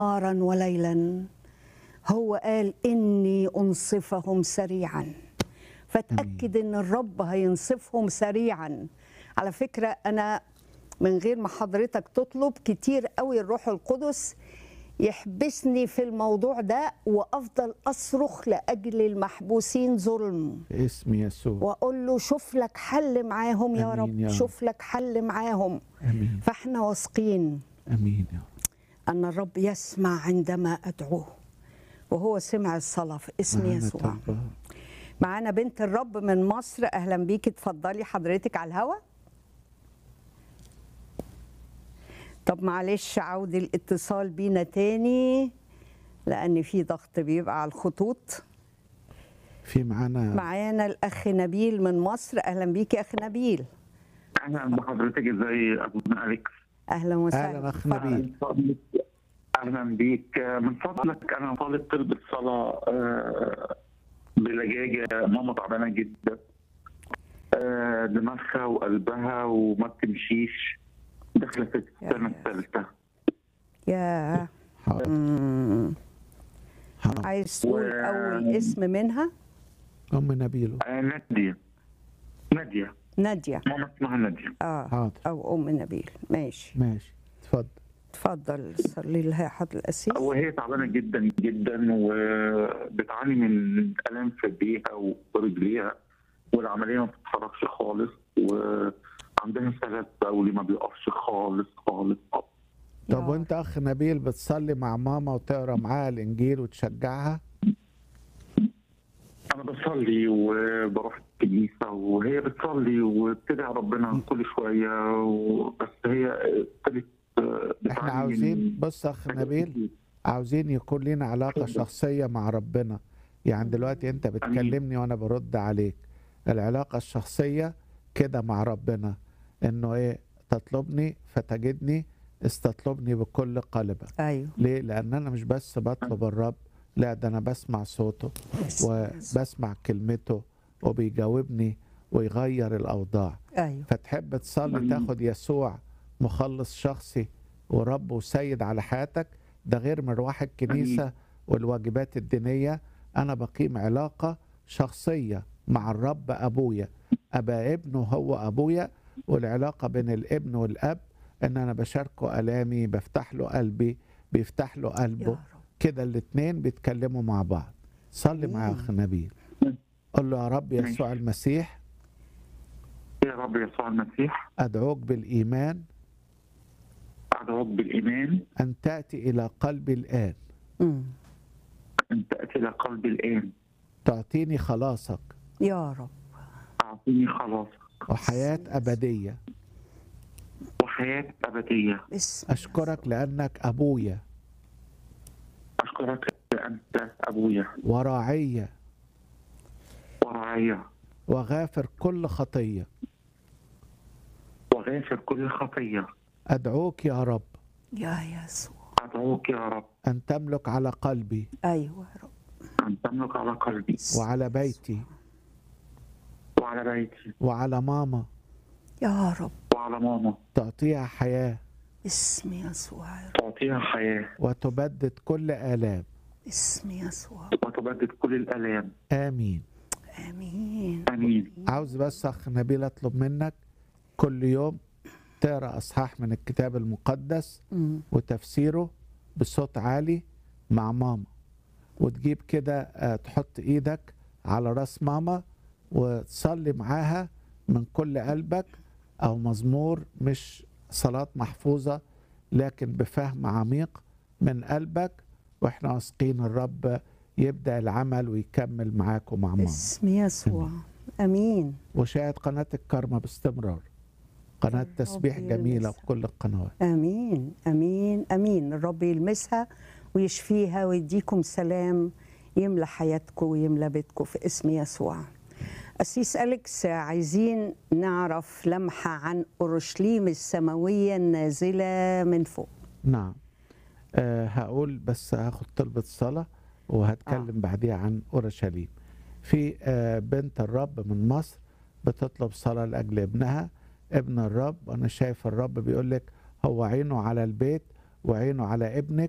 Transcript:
نهارا وليلا هو قال اني انصفهم سريعا فتاكد ان الرب هينصفهم سريعا على فكره انا من غير ما حضرتك تطلب كتير قوي الروح القدس يحبسني في الموضوع ده وافضل اصرخ لاجل المحبوسين ظلم باسم يسوع واقول له شوف لك حل معاهم يا آمين رب يا رب. شوف لك حل معاهم امين فاحنا واثقين امين يا رب ان الرب يسمع عندما ادعوه وهو سمع الصلاه في اسم معانا يسوع طلبة. معانا بنت الرب من مصر اهلا بيكي اتفضلي حضرتك على الهوا طب معلش عودي الاتصال بينا تاني لان في ضغط بيبقى على الخطوط في معانا معانا الاخ نبيل من مصر اهلا بيكي يا اخ نبيل اهلا بحضرتك ازاي ابونا اليكس اهلا وسهلا أهلا أخ اتفضل. نبيل. من فضلك اهلا بيك من فضلك انا طالب طلب الصلاه آه، بلجاجه ماما تعبانه جدا آه، دماغها وقلبها وما بتمشيش داخله في السنه الثالثه يا حاضر مم. حاضر عايز تقول و- اول اسم منها ام نبيله آه، ناديه ناديه ناديه ماما اسمها ناديه اه حاضر او ام نبيل ماشي ماشي اتفضل اتفضل صلي لها يا حضر القسيس وهي تعبانه جدا جدا وبتعاني من الام في ايديها ورجليها والعمليه ما بتتحركش خالص وعندها سلس بولي ما بيقفش خالص خالص خالص. يا طب وانت اخ نبيل بتصلي مع ماما وتقرا معاها الانجيل وتشجعها انا بصلي وبروح الكنيسه وهي بتصلي وبتدعي ربنا كل شويه و- بس هي ابتدت آه، احنا بتعاني عاوزين من بص اخ حاجات نبيل كتير. عاوزين يكون لنا علاقة اتفضل. شخصية مع ربنا يعني دلوقتي انت بتكلمني وانا برد عليك العلاقة الشخصية كده مع ربنا انه ايه تطلبني فتجدني استطلبني بكل قلبك ايوه ليه لان انا مش بس بطلب الرب لا ده انا بسمع صوته وبسمع كلمته وبيجاوبني ويغير الاوضاع ايوه فتحب تصلي أمين. تاخد يسوع مخلص شخصي ورب وسيد على حياتك ده غير مروح الكنيسة والواجبات الدينية أنا بقيم علاقة شخصية مع الرب أبويا أبا ابنه هو أبويا والعلاقة بين الابن والأب إن أنا بشاركه ألامي بفتح له قلبي بيفتح له يا قلبه رب كده الاتنين بيتكلموا مع بعض صلي مع أمين. أخ نبيل قل له يا رب ماشي. يسوع المسيح يا رب يسوع المسيح أدعوك بالإيمان ادعوك بالايمان أن تأتي إلى قلبي الآن مم. ان تاتي الى قلبي الان تعطيني خلاصك يا رب اعطيني خلاصك وحياة أبدية وحياه ابديه باسم أشكرك لأنك أبويا اشكرك انت ابويا وراعية ورعايا وغافر كل خطية وغافر كل خطيه أدعوك يا رب يا يسوع ادعوك يا رب أن تملك على قلبي ايوه يا رب ان تملك على قلبي وعلى بيتي وعلى بيتي وعلى ماما يا رب وعلى ماما تعطيها حياة اسم يسوع يا رب تعطيها حياه وتبدد كل آلام اسم يسوع وتبدد كل الالام آمين امين امين عاوز بس أخ نبيل أطلب منك كل يوم تقرأ أصحاح من الكتاب المقدس مم. وتفسيره بصوت عالي مع ماما وتجيب كده آه، تحط ايدك على راس ماما وتصلي معاها من كل قلبك او مزمور مش صلاة محفوظة لكن بفهم عميق من قلبك واحنا واثقين الرب يبدأ العمل ويكمل معاك ومع ماما اسم يسوع امين وشاهد قناة الكرمة باستمرار قناة الرب تسبيح جميلة يلمسها. في كل القنوات امين امين امين الرب يلمسها ويشفيها ويديكم سلام يملى حياتكم ويملى بيتكم في اسم يسوع أسيس أليكس عايزين نعرف لمحة عن أورشليم السماوية النازلة من فوق نعم أه هقول بس هاخد طلبة صلاة وهتكلم آه. بعديها عن أورشليم في أه بنت الرب من مصر بتطلب صلاة لأجل ابنها ابن الرب وأنا شايف الرب بيقول لك هو عينه على البيت وعينه على ابنك